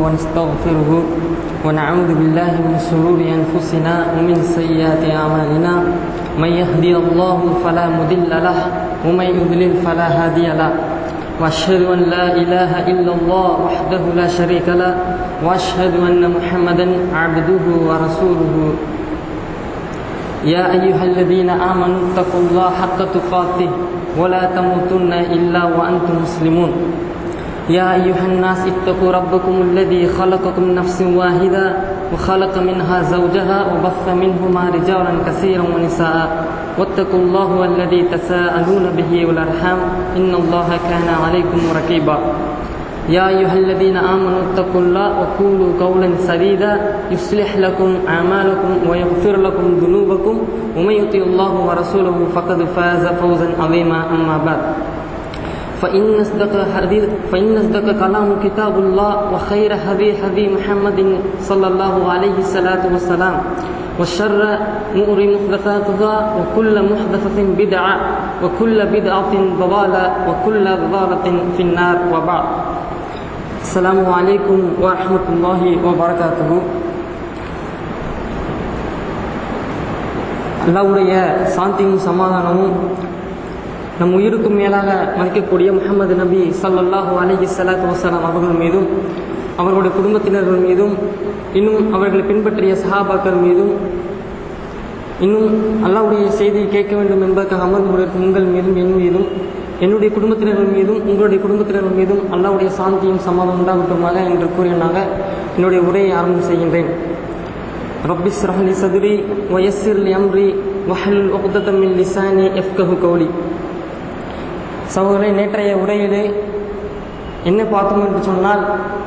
ونستغفره ونعوذ بالله من شرور أنفسنا ومن سيئات أعمالنا من يهدي الله فلا مضل له ومن يضلل فلا هادي له وأشهد أن لا إله إلا الله وحده لا شريك له وأشهد أن محمدا عبده ورسوله يا أيها الذين آمنوا اتقوا الله حق تقاته ولا تموتن إلا وأنتم مسلمون يا أيها الناس اتقوا ربكم الذي خلقكم من نفس واحدة وخلق منها زوجها وبث منهما رجالا كثيرا ونساء واتقوا الله الذي تساءلون به والأرحام إن الله كان عليكم رقيبا يا أيها الذين آمنوا اتقوا الله وقولوا قولا سديدا يصلح لكم أعمالكم ويغفر لكم ذنوبكم ومن يطع الله ورسوله فقد فاز فوزا عظيما أما بعد فإن أصدق حديث فإن أصدق كلام كتاب الله وخير هدي هدي محمد صلى الله عليه الصلاة والسلام وشر أمور محدثاتها وكل محدثة بدعة وكل بدعة ضلالة وكل ضلالة في النار وبعد السلام عليكم ورحمة الله وبركاته அல்லாவுடைய சாந்தியும் சமாதானமும் நம் உயிருக்கும் மேலாக மதிக்கக்கூடிய முகமது நபி சல்லாஹூ அலஹி சலாத்து வசலாம் அவர்கள் மீதும் அவர்களுடைய குடும்பத்தினர்கள் மீதும் இன்னும் அவர்களை பின்பற்றிய சஹாபாக்கள் மீதும் இன்னும் அல்லாவுடைய செய்தியை கேட்க வேண்டும் என்பதற்காக அமர்ந்து உங்கள் மீதும் என் மீதும் என்னுடைய குடும்பத்தினர்கள் மீதும் உங்களுடைய குடும்பத்தினர்கள் மீதும் அல்லாவுடைய சாந்தியும் சமாதம் உண்டாகட்டுமாக என்று கூறினாக என்னுடைய உரையை ஆரம்பம் செய்கின்றேன் ரப்பிஸ் ரஹலி சதுரி வயசிர் அம்ரி வஹல் ஒகுதமின் லிசானி எஃப்கஹு கௌலி சகோதரரை நேற்றைய உரையிலே என்ன பார்த்தோம் என்று சொன்னால்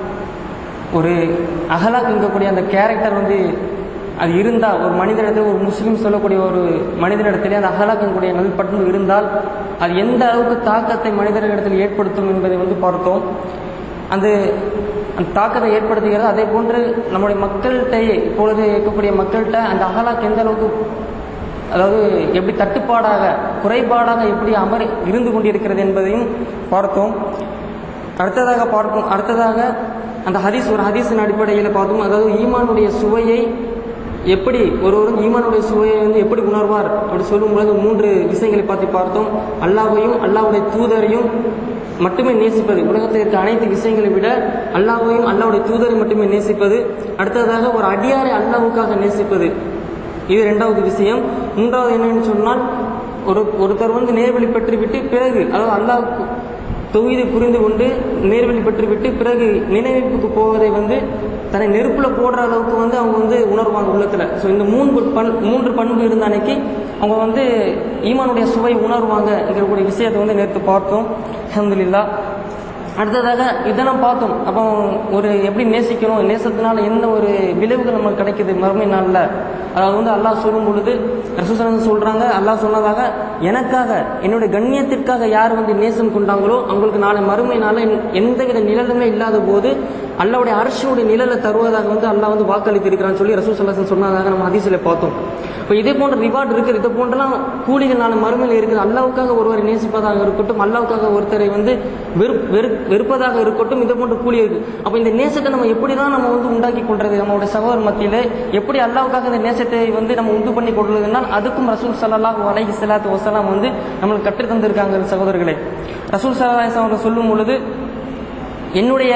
ஒரு அகலாக் இருக்கக்கூடிய அந்த கேரக்டர் வந்து அது இருந்தால் ஒரு மனிதனிடத்தில் ஒரு முஸ்லீம் சொல்லக்கூடிய ஒரு மனிதனிடத்திலே அந்த அகலாக்கக்கூடிய நல் பண்பு இருந்தால் அது எந்த அளவுக்கு தாக்கத்தை மனிதர்களிடத்தில் ஏற்படுத்தும் என்பதை வந்து பார்த்தோம் அந்த அந்த தாக்கத்தை ஏற்படுத்துகிறது அதே போன்று நம்முடைய மக்கள்கிட்ட இப்பொழுது இருக்கக்கூடிய மக்கள்கிட்ட அந்த அகலாக் எந்த அளவுக்கு அதாவது எப்படி தட்டுப்பாடாக குறைபாடாக எப்படி அமர் இருந்து கொண்டிருக்கிறது என்பதையும் பார்த்தோம் அடுத்ததாக பார்க்கும் அடுத்ததாக அந்த ஹதீஸ் ஒரு ஹதீஸின் அடிப்படையில் பார்த்தோம் அதாவது ஈமானுடைய சுவையை எப்படி ஒருவரும் ஈமானுடைய சுவையை வந்து எப்படி உணர்வார் அப்படி சொல்லும்போது மூன்று விஷயங்களை பார்த்து பார்த்தோம் அல்லாவையும் அல்லாவுடைய தூதரையும் மட்டுமே நேசிப்பது உலகத்தில் இருக்க அனைத்து விஷயங்களை விட அல்லாவையும் அல்லாவுடைய தூதரை மட்டுமே நேசிப்பது அடுத்ததாக ஒரு அடியாரை அல்லாவுக்காக நேசிப்பது இது ரெண்டாவது விஷயம் மூன்றாவது என்னன்னு சொன்னால் ஒரு ஒருத்தர் வந்து நேர்வழி பெற்றுவிட்டு பிறகு அதாவது அல்லாவுக்கு தொகுதி புரிந்து கொண்டு நேர்வழி பெற்றுவிட்டு பிறகு நினைவுக்கு போவதை வந்து தன்னை நெருப்பில் போடுற அளவுக்கு வந்து அவங்க வந்து உணர்வாங்க உள்ளத்தில் ஸோ இந்த மூன்று பண் மூன்று பண்பு இருந்த அன்னைக்கு அவங்க வந்து ஈமானுடைய சுவை உணர்வாங்கங்கிற விஷயத்தை வந்து நேற்று பார்த்தோம் அஹமதுல்லா அடுத்ததாக இதெல்லாம் பார்த்தோம் அப்போ ஒரு எப்படி நேசிக்கணும் நேசத்தினால எந்த ஒரு விளைவுகள் நமக்கு கிடைக்குது மறுமை நாளில் அதாவது வந்து அல்லாஹ் சொல்லும் பொழுது ரசூசனன் சொல்கிறாங்க அல்லாஹ் சொன்னதாக எனக்காக என்னுடைய கண்ணியத்திற்காக யார் வந்து நேசம் கொண்டாங்களோ அவங்களுக்கு நாளை மறுமை நாளில் எந்தவித நிழலுமே இல்லாத போது அல்லாவுடைய அரசுடைய நிழலை தருவதாக வந்து அல்லாஹ் வந்து வாக்களித்து இருக்கிறான்னு சொல்லி ரசூல் சல்லாசன் சொன்னதாக நம்ம அதிசயில் பார்த்தோம் இப்போ இதே போன்ற ரிவார்டு இருக்குது இதை போன்றலாம் கூலிகள் நாளை மறுமையில் இருக்குது அல்லாவுக்காக ஒருவரை நேசிப்பதாக இருக்கட்டும் அல்லாவுக்காக ஒருத்தரை வந்து வெறு வெறு வெறுப்பதாக இருக்கட்டும் இதை போன்ற கூலி இருக்கு அப்போ இந்த நேசத்தை நம்ம எப்படி தான் நம்ம வந்து உண்டாக்கி கொள்றது நம்மளுடைய சகோதர மத்தியில் எப்படி அல்லாவுக்காக இந்த நேசத்தை வந்து நம்ம உண்டு பண்ணி கொள்வதுனால் அதுக்கும் ரசூல் சல்லாஹ் அலைஹி சலாத்து வசலாம் வந்து நம்மளுக்கு கற்று தந்திருக்காங்க சகோதரர்களே ரசூல் சல்லாஹ் அவர்கள் சொல்லும் பொழுது என்னுடைய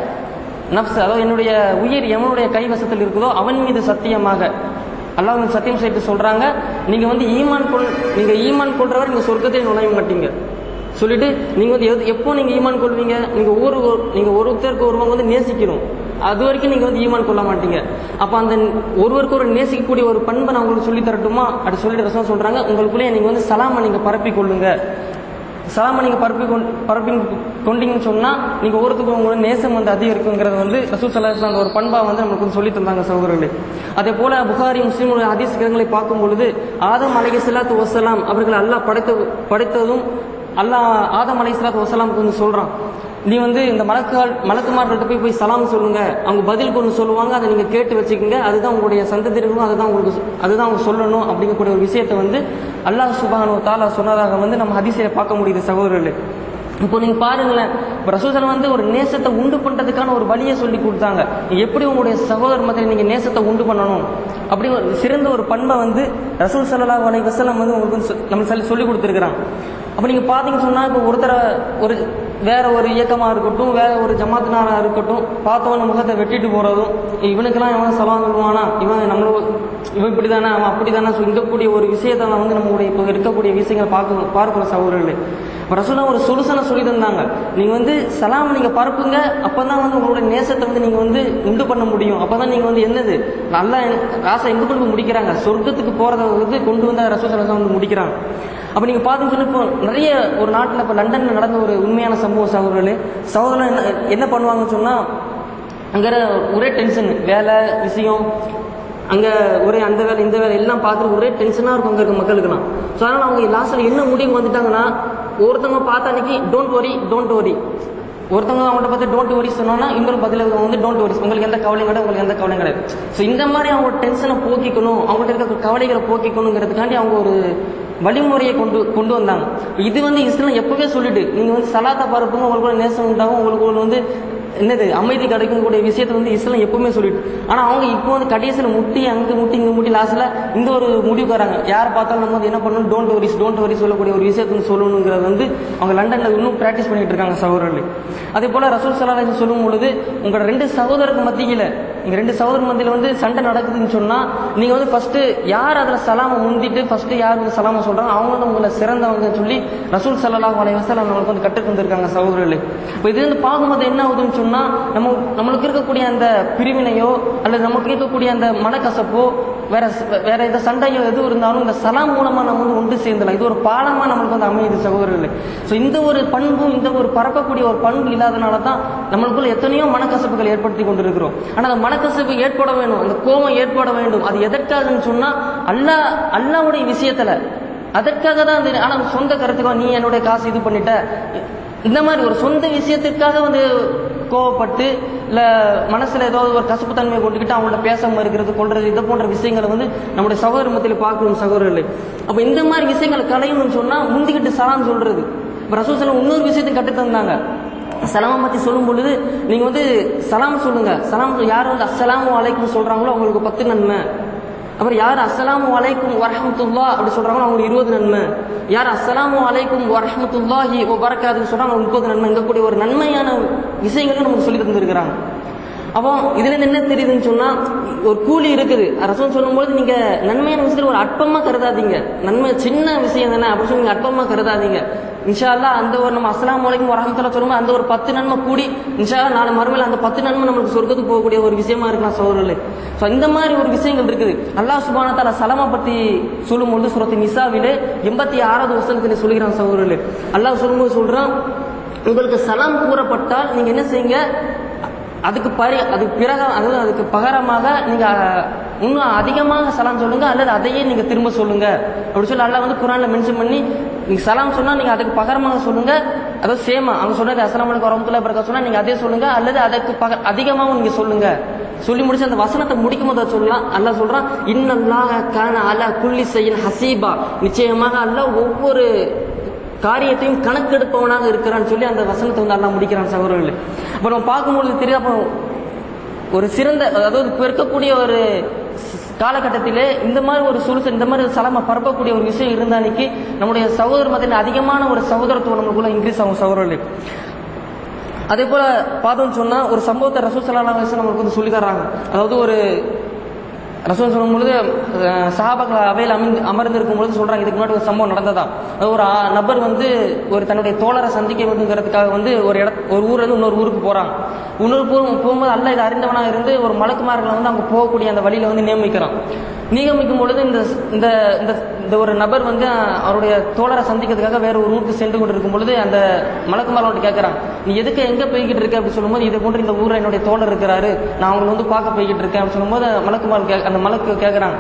நப்ஸ் அதாவது என்னுடைய உயிர் எவனுடைய கைவசத்தில் இருக்குதோ அவன் மீது சத்தியமாக அல்லாஹ் சத்தியம் செய்து சொல்றாங்க நீங்க வந்து ஈமான் கொள் நீங்க ஈமான் கொள்றவர் நீங்க சொர்க்கத்தை நுழைய மாட்டீங்க சொல்லிட்டு நீங்க வந்து எது எப்போ நீங்க ஈமான் கொள்வீங்க நீங்க ஒரு நீங்க ஒருத்தருக்கு ஒருவங்க வந்து நேசிக்கணும் அது வரைக்கும் நீங்க வந்து ஈமான் கொள்ள மாட்டீங்க அப்ப அந்த ஒருவருக்கு ஒரு நேசிக்கக்கூடிய ஒரு பண்பை நான் உங்களுக்கு சொல்லி தரட்டுமா அப்படி சொல்லிட்டு ரசம் சொல்றாங்க உங்களுக்குள்ளேயே நீங்க வந்து சலாம நீங்க பரப்பி கொள்ளுங்க சலாம நீங்க பரப்பி பரப்பி கொண்டீங்கன்னு சொன்னா நீங்க ஒருத்தருக்கு உங்களோட நேசம் வந்து அதிகரிக்குங்கிறது வந்து ரசூல் சலாஹ் அந்த ஒரு பண்பா வந்து நம்மளுக்கு வந்து சொல்லி தந்தாங்க சகோதரர்களே அதே போல புகாரி முஸ்லீமுடைய ஹதீஸ் கிரகங்களை பார்க்கும் பொழுது ஆதம் அலைஹி சலாத்து வசலாம் அவர்கள் அல்லாஹ் படைத்த படைத்ததும் அல்லாஹ் ஆதம் அலை சலாத்து வசலாமுக்கு வந்து சொல்றான் நீ வந்து இந்த மலக்கால் மலக்குமார்கள்ட்ட போய் போய் சலாம் சொல்லுங்க அவங்க பதில் கொண்டு சொல்லுவாங்க அதை நீங்க கேட்டு வச்சுக்கோங்க அதுதான் உங்களுடைய சந்ததிகளும் அதுதான் உங்களுக்கு அதுதான் அவங்க சொல்லணும் அப்படிங்கக்கூடிய ஒரு விஷயத்தை வந்து அல்லாஹ் சுபானு தாலா சொன்னதாக வந்து நம்ம ஹதீஸில் பார்க்க முடியுது சகோதரர்களே இப்போ நீங்க பாருங்களேன் இப்போ ரசூசலம் வந்து ஒரு நேசத்தை உண்டு பண்றதுக்கான ஒரு வழியை சொல்லி கொடுத்தாங்க நீங்க எப்படி உங்களுடைய சகோதர மத்தியில் நீங்க நேசத்தை உண்டு பண்ணணும் அப்படி ஒரு சிறந்த ஒரு பண்பை வந்து ரசூல் சல்லல்லாஹு அலைஹி வஸல்லம் வந்து உங்களுக்கு வந்து சொ- நமக்கு சொல்லி சொல்லி கொடுத்துருக்குறாங்க அப்போ நீங்க பாத்தீங்கன்னு சொன்னா இப்போ ஒருத்தரை ஒரு வேற ஒரு இயக்கமா இருக்கட்டும் வேற ஒரு ஜமாத்தினாரா இருக்கட்டும் பார்த்தவன முகத்தை வெட்டிட்டு போறதும் இவனுக்கெல்லாம் இவன் சலாம் சொல்லுவானா இவன் நம்மளோட இவன் இப்படிதானே அவன் அப்படிதானே ஸோ இருக்கக்கூடிய ஒரு விஷயத்தை நான் வந்து நம்மளுடைய இப்போ இருக்கக்கூடிய விஷயங்களை பார்க்க பார்க்கிறோம் சகோதரர்களே இப்போ ரசூலா ஒரு சொல்யூஷனை சொல்லி தந்தாங்க நீங்க வந்து சலாம் நீங்க பரப்புங்க அப்பதான் வந்து உங்களோட நேசத்தை வந்து நீங்க வந்து உண்டு பண்ண முடியும் அப்பதான் நீங்க வந்து என்னது நல்லா ராசை எங்க கொண்டு போய் முடிக்கிறாங்க சொர்க்கத்துக்கு போறத வந்து கொண்டு வந்த ரசூல் சலாசம் வந்து முடிக்கிறாங்க அப்ப நீங்க பாத்தீங்கன்னு இப்போ நிறைய ஒரு நாட்டுல இப்போ லண்டன்ல நடந்த ஒரு உண்மையான சம்பவம் சகோதரர்களே சகோதரன் என்ன என்ன பண்ணுவாங்கன்னு சொன்னா அங்க ஒரே டென்ஷன் வேலை விஷயம் அங்க ஒரே அந்த வேலை இந்த வேலை எல்லாம் பார்த்துட்டு ஒரே டென்ஷனா இருக்கும் அங்க இருக்க மக்களுக்குலாம் ஸோ அதனால அவங்க லாஸ்ட்ல என்ன முடிவு வந்துட்டாங்கன்னா ஒருத்தவங்க பார்த்த அன்னைக்கு டோன்ட் வரி டோன்ட் வரி ஒருத்தவங்க அவங்கள்ட்ட பார்த்து டோன்ட் வரி சொன்னோன்னா இன்னொரு பதில் வந்து டோன்ட் வரி உங்களுக்கு எந்த கவலையும் கிடையாது உங்களுக்கு எந்த கவலையும் கிடையாது ஸோ இந்த மாதிரி அவங்க டென்ஷனை போக்கிக்கணும் அவங்கள்ட்ட இருக்க கவலைகளை போக்கிக்கணுங்கிறதுக்காண்டி அவங்க ஒரு வழிமுறையை கொண்டு கொண்டு வந்தாங்க இது வந்து இஸ்லாம் எப்பவே சொல்லிட்டு நீங்க வந்து சலாத்தை பரப்புங்க உங்களுக்கு நேசம் உண்டாகும் உங்களுக்கு வந்து என்னது அமைதி கிடைக்கும் கூடிய விஷயத்தை வந்து இஸ்லாம் எப்பவுமே சொல்லிட்டு ஆனா அவங்க இப்போ வந்து கடைசியில் முட்டி அங்க முட்டி இங்க முட்டி லாஸ்ட்ல இந்த ஒரு முடிவுக்கு வராங்க யார் பார்த்தாலும் நம்ம வந்து என்ன பண்ணணும் டோன்ட் வரிஸ் டோன்ட் வரி சொல்லக்கூடிய ஒரு விஷயத்தை வந்து சொல்லணுங்கிறது வந்து அவங்க லண்டன்ல இன்னும் பிராக்டிஸ் பண்ணிட்டு இருக்காங்க சகோதரர்கள் அதே போல ரசூல் சலாஹ் சொல்லும் பொழுது உங்களோட ரெண்டு சகோதரருக்கு மத்தியில நீங்க ரெண்டு சகோதரர் மத்தியில வந்து சண்டை நடக்குதுன்னு சொன்னா நீங்க வந்து ஃபர்ஸ்ட் யார் அதுல சலாம முந்திட்டு ஃபர்ஸ்ட் யார் வந்து சலாம சொல்றாங்க அவங்க வந்து உங்களை சிறந்தவங்க சொல்லி ரசூல் சல்லாஹ் அலைஹி வஸல்லம் நம்மளுக்கு வந்து கற்றுக் தந்திருக்காங்க சகோதரர்களே இப்போ இது வந்து பார்க்கும்போது என்ன ஆகுதுன்னு சொன்னா நம்ம நம்மளுக்கு இருக்கக்கூடிய அந்த பிரிவினையோ அல்லது நமக்கு இருக்கக்கூடிய அந்த மனக்கசப்போ வேற வேற எந்த சண்டையோ எது இருந்தாலும் இந்த சலாம் மூலமா நம்ம வந்து ஒன்று சேர்ந்தலாம் இது ஒரு பாலமா நம்மளுக்கு வந்து அமையுது சகோதரர்களே ஸோ இந்த ஒரு பண்பும் இந்த ஒரு பரப்பக்கூடிய ஒரு பண்பு இல்லாதனால தான் நம்மளுக்குள்ள எத்தனையோ மனக்கசப்புகள் ஏற்படுத்தி கொண்டிருக்கிறோம் ஆனா அந்த மனக்கசப்பு ஏற்பட வேணும் அந்த கோபம் ஏற்பட வேண்டும் அது எதற்காகன்னு சொன்னா அல்லாஹ் அல்லாவுடைய விஷயத்துல அதற்காக தான் அது ஆனா சொந்த கருத்துக்கோ நீ என்னுடைய காசு இது பண்ணிட்ட இந்த மாதிரி ஒரு சொந்த விஷயத்திற்காக வந்து கோவப்பட்டு இல்ல மனசுல ஏதாவது ஒரு கசப்பு தன்மையை கொண்டுக்கிட்டு அவங்கள்ட்ட பேசாம இருக்கிறது கொள்றது இது போன்ற விஷயங்களை வந்து நம்முடைய சகோதர மத்தியில் பார்க்கணும் சகோதரர்களே அப்ப இந்த மாதிரி விஷயங்களை களையணும்னு சொன்னா முந்திக்கிட்டு சலாம் சொல்றது இப்ப ரசூசலம் இன்னொரு விஷயத்தை கட்டு தந்தாங்க சலாம பத்தி சொல்லும் பொழுது நீங்க வந்து சலாம் சொல்லுங்க சலாம் யார் வந்து அஸ்ஸலாமு அலைக்கும் சொல்றாங்களோ அவங்களுக்கு பத்து நன்மை அப்புறம் யார் அஸ்ஸலாமு அலைக்கும் வரஹமத்துல்லா அப்படி சொல்றாங்களோ அவங்களுக்கு இருபது நன்மை யார் அஸ்ஸலாமு அலைக்கும் வரஹமத்துல்லாஹி வபரகாத்துன்னு சொல்றாங்க அவங்களுக்கு முப்பது நன்மை இங்க கூடிய ஒரு நன்மையான விஷயங்களுக்கு நமக்கு சொல்லி தந்திருக்கிறாங்க அப்போ இதுல இருந்து என்ன தெரியுதுன்னு சொன்னா ஒரு கூலி இருக்குது ரசம் சொல்லும்போது நீங்க நன்மையான விஷயத்துல ஒரு அற்பமா கருதாதீங்க நன்மை சின்ன விஷயம் தானே அப்படி சொல்லி நீங்க அற்பமா கருதாதீங்க இன்ஷா அல்லாஹ் அந்த ஒரு நம்ம அஸ்லாம் வலைக்கும் வரஹமத்துல்லா சொல்லும்போது அந்த ஒரு பத்து நன்மை கூடி இன்ஷா அல்லாஹ் நாளை மறுமையில அந்த பத்து நன்மை நம்மளுக்கு சொர்க்கத்துக்கு போகக்கூடிய ஒரு விஷயமா இருக்கலாம் சோழர்களே ஸோ இந்த மாதிரி ஒரு விஷயங்கள் இருக்குது அல்லாஹ் சுபான தாலா சலமா பத்தி சொல்லும்போது சுரத்து நிசாவிலே எண்பத்தி ஆறாவது வசனத்தில் சொல்கிறான் சகோதரர்களே அல்லாஹ் சொல்லும்போது சொல்றான் உங்களுக்கு சலாம் கூறப்பட்டால் நீங்க என்ன செய்யுங்க அதுக்கு பரி அதுக்கு பிறகு அதாவது அதுக்கு பகரமாக நீங்க அஹ், இன்னும் அதிகமாக சலாம் சொல்லுங்க அல்லது அதையே நீங்க திரும்ப சொல்லுங்க அப்படி சொல்லி அல்லாஹ் வந்து குரான்ல மென்ஷன் பண்ணி நீங்க சலாம் சொன்னா நீங்க அதுக்கு பகரமாக சொல்லுங்க அதாவது சேமா அவங்க சொன்னது அஸ்லாம் வலைக்கும் வரமத்துல்லா பிறகு சொன்னா நீங்க அதே சொல்லுங்க அல்லது அதுக்கு பக அதிகமாகவும் நீங்க சொல்லுங்க சொல்லி முடிச்சு அந்த வசனத்தை முடிக்கும் போது அதை சொல்லலாம் அல்லாஹ் சொல்றான் இன்னல்லாஹ கான அலா குல்லி செய்யின் ஹசீபா நிச்சயமாக அல்லாஹ் ஒவ்வொரு காரியத்தையும் கணக்கெடுப்பவனாக இருக்கிறான்னு சொல்லி அந்த வசனத்தை வந்து அல்லாஹ் முடிக்கிறான் சகோதரர்கள் அப்போ நம்ம பார்க்கும்பொழுது தெரியுது அப்போ ஒரு சிறந்த அதாவது இப்போ இருக்கக்கூடிய ஒரு ஸ்- காலகட்டத்திலே இந்த மாதிரி ஒரு சுலுசு இந்த மாதிரி சலமை பரப்பக்கூடிய ஒரு விஷயம் இருந்த அன்னைக்கு நம்முடைய சகோதர மத்தியில் அதிகமான ஒரு சகோதரத்துவம் நமக்குள்ள இன்க்ரீஸ் ஆகும் சகோதரர்களே அதே போல பார்த்தோம்னு சொன்னா ஒரு சம்பவத்தை ரசூல் சல்லா அலிஸ்லாம் நமக்கு வந்து சொல்லி தர்றாங்க அதாவது ஒரு ரசூல் சொல்லும் பொழுது அஹ், சஹாபாக்கள் அவையில் அமர்ந்து அமர்ந்திருக்கும் பொழுது சொல்றாங்க இதுக்கு முன்னாடி ஒரு சம்பவம் நடந்ததா அதாவது ஒரு ஆ- நபர் வந்து ஒரு தன்னுடைய தோழரை சந்திக்க வேண்டுங்கிறதுக்காக வந்து ஒரு இட ஒரு ஊர்ல இருந்து இன்னொரு ஊருக்கு போறாங்க இன்னொரு ஊர் போகும்போது அல்ல இது அறிந்தவனாக இருந்து ஒரு மலக்குமார்களை வந்து அங்க போகக்கூடிய அந்த வழியில வந்து நியமிக்கிறான் நியமிக்கும் பொழுது இந்த இந்த இந்த இந்த ஒரு நபர் வந்து அஹ், அவருடைய தோழரை சந்திக்கிறதுக்காக வேற ஒரு ஊருக்கு சென்று கொண்டிருக்கும் பொழுது அந்த மலக்குமாரோட கேட்கறான் நீ எதுக்கு எங்க போய்கிட்டு இருக்க அப்படி சொல்லும்போது இதை போன்று இந்த ஊர்ல என்னுடைய தோழர் இருக்கிறாரு நான் அவங்களை வந்து பார்க்க போய்கிட்டு இருக்கேன் அப்படின்னு சொல்லும்போது மலக்குமார் கே அந்த மலக்கு கேட்கறாங்க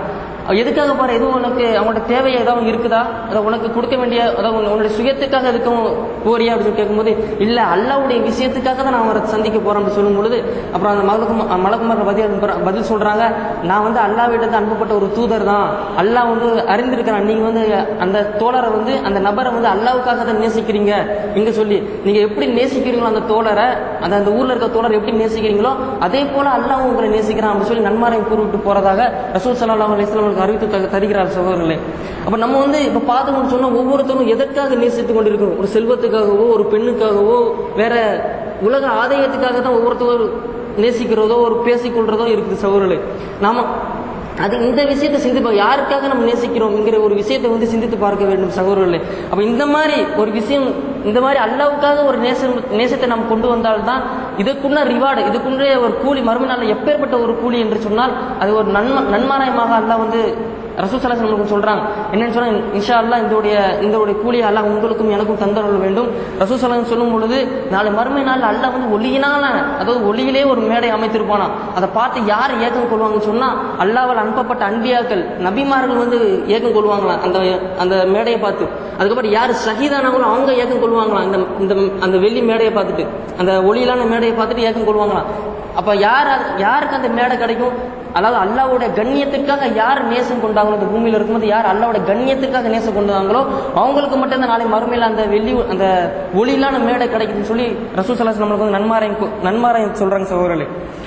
எதுக்காக பாரு எதுவும் உனக்கு அவங்களோட தேவை ஏதாவது இருக்குதா அதை உனக்கு கொடுக்க வேண்டிய அதாவது உன் உன்னுடைய சுயத்துக்காக எதுக்கும் போறியா அப்படின்னு சொல்லி கேட்கும்போது இல்ல அல்லாவுடைய விஷயத்துக்காக தான் நான் அவரை சந்திக்க போறேன் அப்படின்னு சொல்லும் பொழுது அப்புறம் அந்த மலகுமார் மலகுமார் பதில் பதில் சொல்றாங்க நான் வந்து அல்லாவிடத்து அனுப்பப்பட்ட ஒரு தூதர் தான் அல்லாஹ் வந்து அறிந்திருக்கிறான் நீங்க வந்து அந்த தோழரை வந்து அந்த நபரை வந்து அல்லாவுக்காக தான் நேசிக்கிறீங்க இங்க சொல்லி நீங்க எப்படி நேசிக்கிறீங்களோ அந்த தோழரை அந்த அந்த ஊர்ல இருக்க தோழர் எப்படி நேசிக்கிறீங்களோ அதே போல அல்லாஹ் உங்களை நேசிக்கிறான் அப்படின்னு சொல்லி நன்மாரை கூறிவிட்டு போறதாக ரசூல் சல்லாஹ் அலிஸ்லாம் அறிவித்து த- தருகிறார் சகோதரர்களே அப்ப நம்ம வந்து இப்ப பார்த்தோம்னு சொன்னா ஒவ்வொருத்தரும் எதற்காக நேசித்துக் கொண்டிருக்கிறோம் ஒரு செல்வத்துக்காகவோ ஒரு பெண்ணுக்காகவோ வேற உலக ஆதாயத்துக்காக தான் ஒவ்வொருத்தரும் நேசிக்கிறதோ ஒரு பேசிக்கொள்றதோ இருக்குது சகோதரர்களே நாம அது இந்த விஷயத்தை சிந்திப்பா யாருக்காக நம்ம நேசிக்கிறோம்ங்கிற ஒரு விஷயத்தை வந்து சிந்தித்து பார்க்க வேண்டும் சகோதரர்களே அப்ப இந்த மாதிரி ஒரு விஷயம் இந்த மாதிரி அல்லாவுக்காக ஒரு நேசம் நேசத்தை நாம் கொண்டு வந்தால்தான் இதுக்குள்ள ரிவார்டு இதுக்குள்ளே ஒரு கூலி மறுமைநாள் எப்பேற்பட்ட ஒரு கூலி என்று சொன்னால் அது ஒரு நன்ம நன்மாராயமாக அல்லாஹ் வந்து ரசூசலாசன் நமக்கு சொல்றாங்க என்னன்னு சொன்னா இன்ஷா அல்லாஹ் இதோடைய இதோடைய கூலியை அல்லாஹ் உங்களுக்கும் எனக்கும் தந்தரல் வேண்டும் ரசூசலாசன் சொல்லும் பொழுது நாளை மறுமை நாள் அல்லாஹ் வந்து ஒளியினால அதாவது ஒளியிலே ஒரு மேடை அமைத்திருப்பானா அதை பார்த்து யார் ஏக்கம் கொள்வாங்கன்னு சொன்னா அல்லாவால் அனுப்பப்பட்ட அன்பியாக்கள் நபிமார்கள் வந்து ஏக்கம் கொள்வாங்களாம் அந்த அந்த மேடையை பார்த்து அதுக்கப்புறம் யார் ஷஹீதானவங்களோ அவங்க ஏக்கம் கொள்வாங்களாம் இந்த இந்த அந்த வெள்ளி மேடையை பார்த்துட்டு அந்த ஒளியிலான மேடையை பார்த்துட்டு ஏக்கம் கொள்வாங்களாம் அப்ப யார் அது- யாருக்கு அந்த மேடை கிடைக்கும் அதாவது அல்லாவுடைய கண்ணியத்துக்காக யார் நேசம் கொண்டாங்களோ இந்த பூமியில இருக்கும்போது யார் அல்லாவுடைய கண்ணியத்துக்காக நேசம் கொண்டாங்களோ அவங்களுக்கு மட்டும் இந்த நாளை மறுமையில அந்த வெள்ளி அந்த ஒளியிலான மேடை கிடைக்குதுன்னு சொல்லி ரசூசலாஸ் நம்மளுக்கு வந்து நன்மாராயம் கு- நன்மாராயம் சொல்றாங்க சகோதரர்களே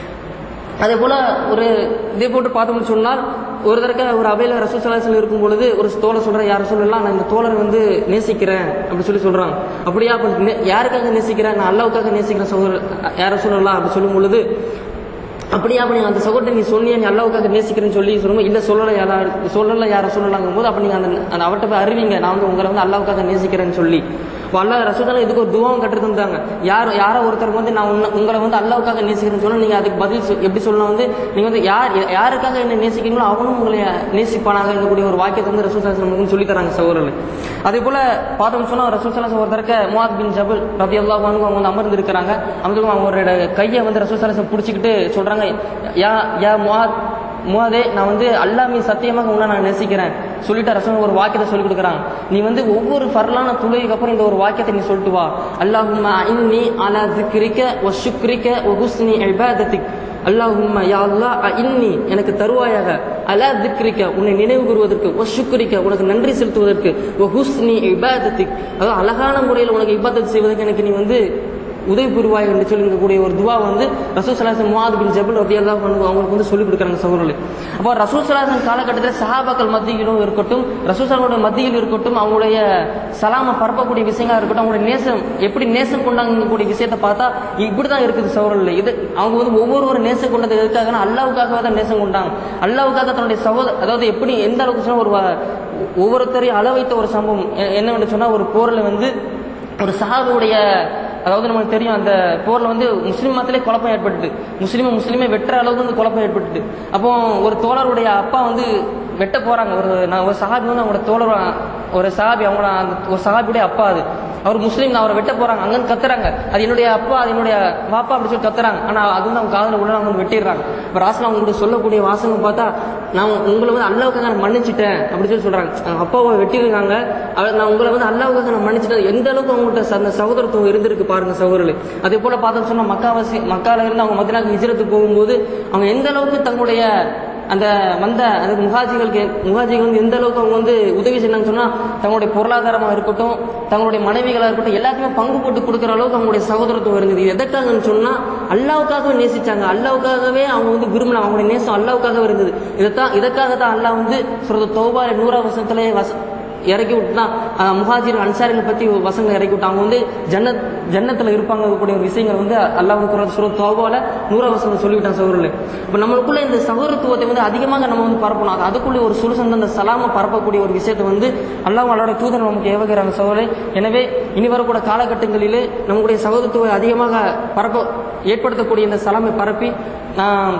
அதே போல ஒரு இதே போட்டு பார்த்தோம்னு சொன்னால் ஒரு தடக்க ஒரு அவையில ரசூசலாசல் இருக்கும் பொழுது ஒரு தோழர் சொல்ற யார் சொல்லலாம் நான் இந்த தோழரை வந்து நேசிக்கிறேன் அப்படி சொல்லி சொல்றாங்க அப்படியா அப்ப நே- யாருக்காக நேசிக்கிறேன் நான் அல்லாவுக்காக நேசிக்கிறேன் சகோதரர் யார சொல்லலாம் அப்படி சொல்லும் பொழுது அப்படியா அப்ப நீங்க அந்த சகோதரன் நீ சொன்னியா நீ அல்லாவுக்காக நேசிக்கிறேன்னு சொல்லி சொல்லும்போது இல்ல சொல்லல யாரா சொல்லல யார சொல்லலாங்கும் போது அப்ப நீங்க அந்த அந்த அவர்கிட்ட போய் அறிவிங்க நான் வந்து உங்களை வந்து அல்லாவுக்காக நேசிக்கிறேன்னு சொல்லி இப்போ அல்லா ரசூதால இதுக்கு ஒரு துவாவும் கற்று தந்தாங்க யார் யாரோ ஒருத்தர் வந்து நான் உன்ன- உங்களை வந்து அல்லாவுக்காக நேசிக்கிறேன்னு சொன்னா நீங்க அதுக்கு பதில் சொ- எப்படி சொல்லலாம் வந்து நீங்க வந்து யார் யாருக்காக என்ன நேசிக்கிறீங்களோ அவனும் உங்களை நேசிப்பானாக என்னக்கூடிய ஒரு வாக்கியத்தை வந்து ரசூசாசன் நமக்கு சொல்லி தராங்க சகோதரர்கள் அதே போல பார்த்தோம் சொன்னா ரசூசாசன் ஒரு தரக்க முவாத் பின் ஜபல் ரபி அல்லா அவங்க வந்து அமர்ந்து இருக்கிறாங்க அமர்ந்து அவங்களோட கையை வந்து ரசூசாசன் பிடிச்சிக்கிட்டு சொல்றாங்க யா யா முவாத் முவாதே நான் வந்து அல்லாமி சத்தியமாக உன்னை நான் நேசிக்கிறேன் சொல்லிட்டு ரசம் ஒரு வாக்கியத்தை சொல்லி கொடுக்குறாங்க நீ வந்து ஒவ்வொரு ஃபர்லான துளைக்கு அப்புறம் இந்த ஒரு வாக்கியத்தை நீ சொல்லிட்டு வா அல்லாஹும்ம இன்னி அலா திக்ரிக்க ஒ சுக்ரிக்க ஒ ஹுஸ்னி இபாதத்திக் அல்லாஹும்ம யா அல்லாஹ் இன்னி எனக்கு தருவாயாக அலா திக்ரிக்க உன்னை நினைவு கூறுவதற்கு ஒ சுக்ரிக்க உனக்கு நன்றி செலுத்துவதற்கு ஒ ஹுஸ்னி இபாதத்திக் அதாவது அழகான முறையில் உனக்கு இபாதத் செய்வதற்கு எனக்கு நீ வந்து உதவி புரிவாய் என்று சொல்லக்கூடிய ஒரு துவா வந்து ரசூல் சலாசன் முவாது பின் ஜபல் ரபி அல்லா அவங்களுக்கு வந்து சொல்லிக் கொடுக்குறாங்க சகோதரர்களே அப்போ ரசூல் சலாசன் காலகட்டத்தில் சஹாபாக்கள் மத்தியிலும் இருக்கட்டும் ரசூல் சலாமோட மத்தியில் இருக்கட்டும் அவங்களுடைய சலாம பரப்பக்கூடிய விஷயங்களா இருக்கட்டும் அவங்களுடைய நேசம் எப்படி நேசம் கொண்டாங்கக்கூடிய விஷயத்தை பார்த்தா இப்படி தான் இருக்குது சகோதரர்களே இது அவங்க வந்து ஒவ்வொரு ஒரு நேசம் கொண்டது எதுக்காகனா அல்லாவுக்காகவே தான் நேசம் கொண்டாங்க அல்லாவுக்காக தன்னுடைய சகோதர அதாவது எப்படி எந்த அளவுக்கு சொன்னா ஒரு வ- ஒவ்வொருத்தரையும் அள வைத்த ஒரு சம்பவம் எ- என்னவென்று சொன்னா ஒரு போரில் வந்து ஒரு சஹாபுடைய அதாவது நமக்கு தெரியும் அந்த போர்ல வந்து முஸ்லீம் மத்திலே குழப்பம் ஏற்பட்டுது முஸ்லீமை முஸ்லீமை வெட்டுற அளவுக்கு வந்து குழப்பம் ஏற்பட்டுது அப்போ ஒரு தோழருடைய அப்பா வந்து வெட்ட போறாங்க ஒரு நான் ஒரு சஹாபி வந்து அவங்களோட தோழர் ஒரு சஹாபி அவங்களோட அந்த ஒரு சஹாபியுடைய அப்பா அது அவர் முஸ்லீம் அவரை வெட்ட போறாங்க அங்கன்னு கத்துறாங்க அது என்னுடைய அப்பா அது என்னுடைய வாப்பா அப்படி சொல்லி கத்துறாங்க ஆனா அது வந்து அவங்க காதுல உள்ள அவங்க வெட்டிடுறாங்க இப்ப ராசனா அவங்களுக்கு சொல்லக்கூடிய வாசகம் பார்த்தா நான் உங்களை வந்து அல்லாவுக்காக நான் மன்னிச்சிட்டேன் அப்படி சொல்லி சொல்றாங்க அவங்க அப்பாவை வெட்டியிருக்காங்க அவர் நான் உங்களை வந்து அல்லாவுக்காக நான் மன்னிச்சிட்டேன் எந்த அளவுக்கு அவங்கள்ட்ட ச- அந்த சகோதரத்துவம் இருந்திருக்கு பாருங்க சகோதரர்களே அதே போல பார்த்தோம் சொன்னா மக்காவாசி மக்கால இருந்து அவங்க மதினாக்கு ஹிஜ்ரத்துக்கு போகும்போது அவங்க எந்த அளவுக்கு தங்களுடைய அந்த வந்த அந்த முகாஜிகளுக்கு முகாஜிகள் வந்து எந்த அளவுக்கு அவங்க வந்து உதவி செய்யணும்னு சொன்னா தங்களுடைய பொருளாதாரமா இருக்கட்டும் தங்களுடைய மனைவிகளா இருக்கட்டும் எல்லாத்தையுமே பங்கு போட்டு கொடுக்குற அளவுக்கு அவங்களுடைய சகோதரத்துவம் இருந்தது இது எதற்காகன்னு சொன்னா அல்லாவுக்காகவே நேசிச்சாங்க அல்லாவுக்காகவே அவங்க வந்து விரும்பினாங்க அவங்களுடைய நேசம் அல்லாவுக்காகவே இருந்தது இதைத்தான் இதற்காக தான் அல்லாஹ் வந்து சொல்றது தௌபால நூறா வருஷத்துல வச இறக்கி விட்டுதான் முஹாஜிர் அன்சாரிகளை பத்தி ஒரு வசங்களை இறக்கி விட்டு அவங்க வந்து ஜன்னத் ஜன்னத்துல இருப்பாங்க கூடிய ஒரு விஷயங்கள் வந்து அல்லாஹ் குரான் சுரத் தௌபால நூறா வசனம் சொல்லிவிட்டான் சகோதரர்களே இப்போ நம்மளுக்குள்ள இந்த சகோதரத்துவத்தை வந்து அதிகமாக நம்ம வந்து பரப்பணும் அது அதுக்குள்ளே ஒரு சுலுசந்த அந்த சலாம பரப்பக்கூடிய ஒரு விஷயத்தை வந்து அல்லாஹ் அவளோட தூதர் நமக்கு ஏவுகிறாங்க சகோதரே எனவே இனி வரக்கூட காலகட்டங்களிலே நம்முடைய சகோதரத்துவை அதிகமாக பரப்ப ஏற்படுத்தக்கூடிய இந்த சலாமை பரப்பி நான்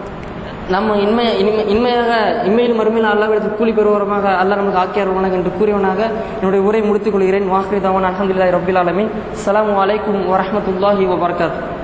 நம்ம இன்மை இனிமை இன்மையாக இன்மையில் மறுமையில் அல்லாவிடத்தில் கூலி பெறுவரமாக அல்லாஹ் நமக்கு ஆக்கியாருவனாக என்று கூறியவனாக என்னுடைய உரை முடித்துக் கொள்கிறேன் வாஹிதாவான் அலமதுல்லாஹி ரபில் ஆலமின் அஸ்ஸலாமு அலைக்கும் வரஹ்மத்துல்லாஹி வபரகாத்துஹு